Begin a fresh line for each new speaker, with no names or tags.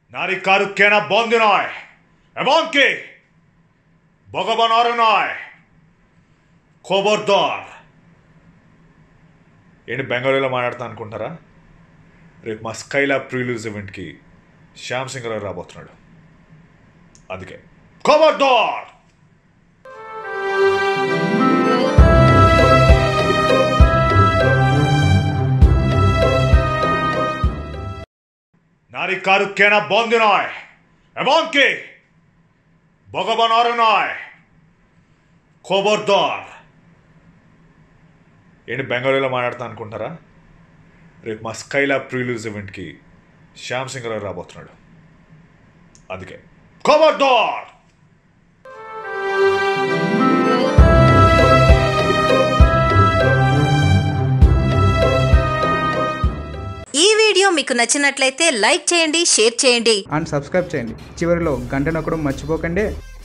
নারী কারুকেনা বন্দী নয় এবং কি ভগবানও নয় খবরదార్ ఏంటి బెంగాలీలో మాట్లాడతా అనుకుంటారా రేపు మా స్కైలా ప్రీలూజ్ ఈవెంట్కి శ్యామ్ సింగ్ రావు రాబోతున్నాడు అందుకే ఖబర్దార్ নারী কারুকেনা বন্দী নয় এবং কি ভগবানও নয় খবরদার ఏంటి బెంగాలీలో మాట్లాడతా అనుకుంటారా రేపు మా స్కైలా ప్రీలూజ్ ఈవెంట్కి శ్యామ్ సింగ్ రావు రాబోతున్నాడు అందుకే ఖబర్దార్
ఈ వీడియో మీకు నచ్చినట్లయితే లైక్ చేయండి షేర్ చేయండి
అండ్ సబ్స్క్రైబ్ చేయండి చివరిలో గంట నొక్కడం మర్చిపోకండి